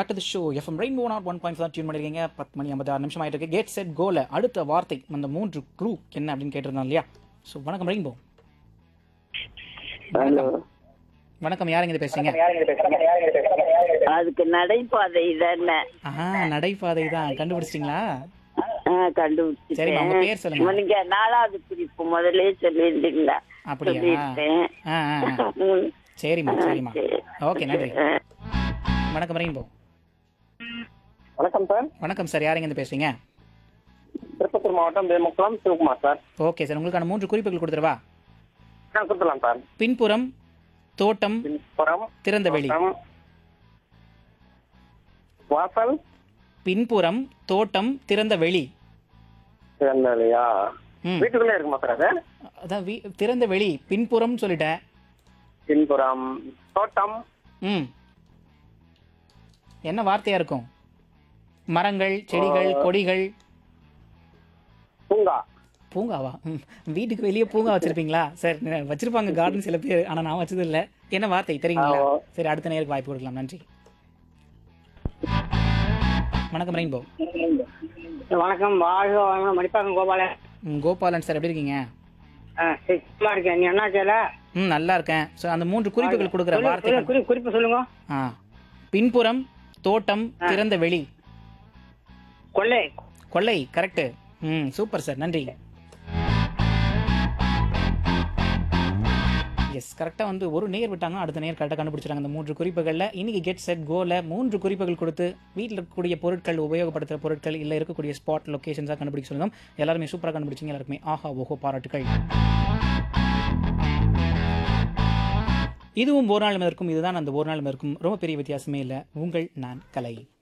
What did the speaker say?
Back to the show FM rainbow nought one point five tune பண்ணிருக்கீங்க பத்து மணி ஐம்பது ஆறு நிமிஷம் ஆயிட்டு இருக்கு கேட் செட் கோல அடுத்த வார்த்தை அந்த மூன்று க்ளூ என்ன அப்படின்னு கேட்டிருந்தோம் இல்லையா ஸோ வணக்கம் ரெயின்போ ஹலோ வணக்கம் யாருங்க இது பேசுறீங்க அதுக்கு நடைபாதை தானே ஆஹா நடைபாதை தான் கண்டுபிடிச்சிட்டிங்களா ஆ, கண்டுபிடிச்சிட்டேன். சரிம்மா, உங்க பேர் சொல்லுங்க. நீங்க நாலாவது குறிப்பு முதல்ல சொல்லியிருந்தீங்களா அப்படியா சொல்லிட்டேன் ஆ ஆ ஆ. ம். சரிம்மா சரிம்மா சரி. ஓகே நன்றி ஆ. வணக்கம் ரெயின்போ வணக்கம் சார் வணக்கம் சார் யாருங்க இருந்து பேசுறீங்க திருப்பத்தூர் மாவட்டம் Vemukkulam Sivakumar sir okay sir உங்களுக்கான மூன்று குறிப்புகள் கொடுத்துருவா நான் கொடுத்துலாம் சார் பின்புறம் தோட்டம் புறம் திறந்த வெளி தோட்டம், வாசல் பின்புறம் தோட்டம் திறந்த வெளி இல்லையா ம் வீட்டுக்குள்ளே இருக்குமா சார் அது அதான் வீ திறந்த வெளி பின்புறம் சொல்லிட்டேன் பின்புறம் தோட்டம் ம் என்ன வார்த்தையா இருக்கும் மரங்கள் செடிகள் கொடிகள் பூங்கா பூங்காவா ம், வீட்டுக்கு வெளியே பூங்கா வச்சிருப்பீங்களா சார் ந- வச்சிருப்பாங்க கார்டன் சில பேர் ஆனா நான் வச்சது இல்ல என்ன வார்த்தை தெரியுங்களா ஆ. சரி அடுத்த நேருக்கு வாய்ப்பு கொடுக்கலாம் நன்றி வணக்கம் ரெயின்போ வணக்கம் வாழ்க வளமுடன் மணிப்பாக்கம் கோபாலன் ம், கோபாலன் சார் எப்படி இருக்கீங்க ஆ சரி சும்மா இருக்கேன் நீ என்ன செய்யல ம் நல்லா இருக்கேன் ஸோ அந்த மூன்று குறிப்புகள் கொடுக்குற சொல்லு, வார்த்தை சொல்லு, குறி- குறிப்பு சொல்லுங்க ஆ பின்புறம் தோட்டம் திறந்த வெளி கொள்ளை கொள்ளை கரெக்ட் ம் சூப்பர் சார் நன்றி எஸ் கரெக்டாக வந்து ஒரு நேர் விட்டாங்க அடுத்த நேர் கரெக்டாக கண்டுபிடிச்சிட்டாங்க அந்த மூன்று குறிப்புகளில் இன்னைக்கு கெட் செட் கோல மூன்று குறிப்புகள் கொடுத்து வீட்டில் இருக்கக்கூடிய பொருட்கள் உபயோகப்படுத்துகிற பொருட்கள் இல்லை இருக்கக்கூடிய ஸ்பாட் லொக்கேஷன்ஸாக கண்டுபிடிக்க சொல்லுங்க எல்லாருமே சூப்பராக கண்டுபிடிச்சிங்க எல்லாருக்குமே ஆஹா ஓஹோ பாராட்டுகள் இதுவும் ஒரு நாள் இருக்கும் இதுதான் அந்த ஒரு நாள் இருக்கும் ரொம்ப பெரிய வித்தியாசமே இல்லை உங்கள் நான் கலை